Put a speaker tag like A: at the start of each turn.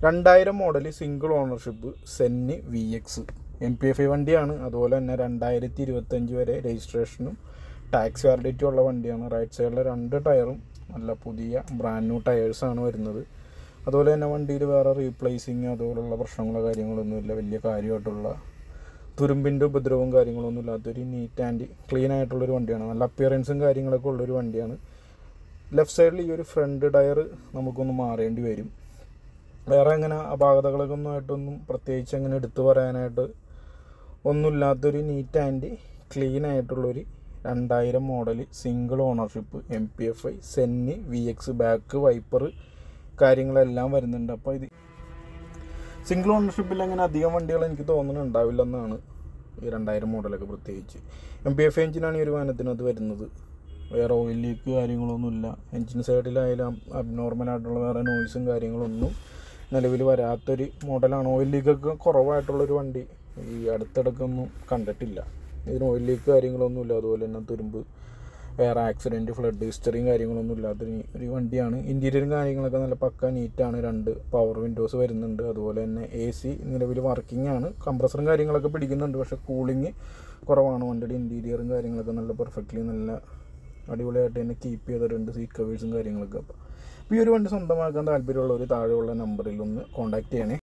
A: രണ്ടായിരം model single ownership സെന്നി V X M P F I വണ്ടിയാണ് അതുപോലെ തന്നെ രണ്ടായിരത്തി ഇരുപത്തഞ്ച് വരെ രജിസ്ട്രേഷനും ടാക്സ് വാലിഡിറ്റി ഉള്ള വണ്ടിയാണ് റൈറ്റ് സൈഡിലെ രണ്ട് ടയറും നല്ല പുതിയ ബ്രാൻഡ് ന്യൂ ടയേഴ്സാണ് വരുന്നത് അതുപോലെ തന്നെ വണ്ടിയിൽ വേറെ റീപ്ലേസിങ് അതുപോലുള്ള പ്രശ്നങ്ങളോ കാര്യങ്ങളൊന്നുമില്ല വലിയ കാര്യമായിട്ടുള്ള തുരുമ്പിൻ്റെ ഉപദ്രവവും കാര്യങ്ങളൊന്നും ഇല്ലാത്തൊരു നീറ്റ് ആൻഡ് ക്ലീൻ ആയിട്ടുള്ളൊരു വണ്ടിയാണ് നല്ല അപ്പിയറൻസും കാര്യങ്ങളൊക്കെ ഉള്ളൊരു വണ്ടിയാണ് ലെഫ്റ്റ് സൈഡിൽ ഈ ഒരു ഫ്രണ്ട് ടയർ നമുക്കൊന്ന് മാറേണ്ടി വരും വേറെ അങ്ങനെ അപാകതകളൊക്കെ ഒന്നും ആയിട്ടൊന്നും പ്രത്യേകിച്ച് അങ്ങനെ എടുത്തു പറയാനായിട്ട് ഒന്നുമില്ലാത്തൊരു നീറ്റ് ആൻഡ് ക്ലീൻ ആയിട്ടുള്ളൊരു രണ്ടായിരം model single ownership M P F I സെന്നി വി എക്സ് ബാക്ക് വൈപ്പർ കാര്യങ്ങളെല്ലാം വരുന്നുണ്ട് അപ്പോൾ ഇത് സിംഗിൾ ഓണർഷിപ്പിൽ അങ്ങനെ അധികം വണ്ടികൾ എനിക്ക് തോന്നുന്നുണ്ടാവില്ലെന്നാണ് ഈ രണ്ടായിരം മോഡലൊക്കെ പ്രത്യേകിച്ച് എം പി എഫ് എഞ്ചിനാണ് ഈ ഒരു വാഹനത്തിനകത്ത് വരുന്നത് വേറെ ഓയിൽ ലീക്ക് കാര്യങ്ങളൊന്നുമില്ല എഞ്ചിൻ സൈഡിലായാലും അബ്നോർമലായിട്ടുള്ള വേറെ നോയ്സും കാര്യങ്ങളൊന്നും നിലവിൽ വരാത്തൊരു മോഡലാണ് ഓയിൽ ലീക്കൊക്കെ കുറവായിട്ടുള്ളൊരു വണ്ടി ഈ അടുത്തിടക്കൊന്നും കണ്ടിട്ടില്ല ഇതിന് ഓയിൽ ലീക്ക് കാര്യങ്ങളൊന്നുമില്ല അതുപോലെ തന്നെ തുരുമ്പ് വേറെ ആക്സിഡൻറ്റ് ഫ്ലഡ് ഹിസ്റ്ററിയും കാര്യങ്ങളൊന്നും ഇല്ലാത്തൊരു ഒരു വണ്ടിയാണ് ഇൻറ്റീരിയറും കാര്യങ്ങളൊക്കെ നല്ല പക്ക നീറ്റാണ് രണ്ട് പവർ വിൻഡോസ് വരുന്നുണ്ട് അതുപോലെ തന്നെ എ സി നിലവിൽ വർക്കിംഗ് ആണ് കംപ്രസറും കാര്യങ്ങളൊക്കെ പിടിക്കുന്നുണ്ട് പക്ഷേ കൂളിംഗ് കുറവാണ് വണ്ടിയുടെ ഇൻറ്റീരിയറും കാര്യങ്ങളൊക്കെ നല്ല പെർഫെക്റ്റ്ലി നല്ല അടിപൊളിയായിട്ട് തന്നെ കീപ്പ് ചെയ്തിട്ടുണ്ട് സീറ്റ് കവേഴ്സും കാര്യങ്ങളൊക്കെ അപ്പോൾ ഈ ഒരു വണ്ടി സ്വന്തമാക്കാൻ താല്പര്യമുള്ളവർ താഴെയുള്ള നമ്പറിൽ ഒന്ന് കോൺടാക്ട് ചെയ്യണേ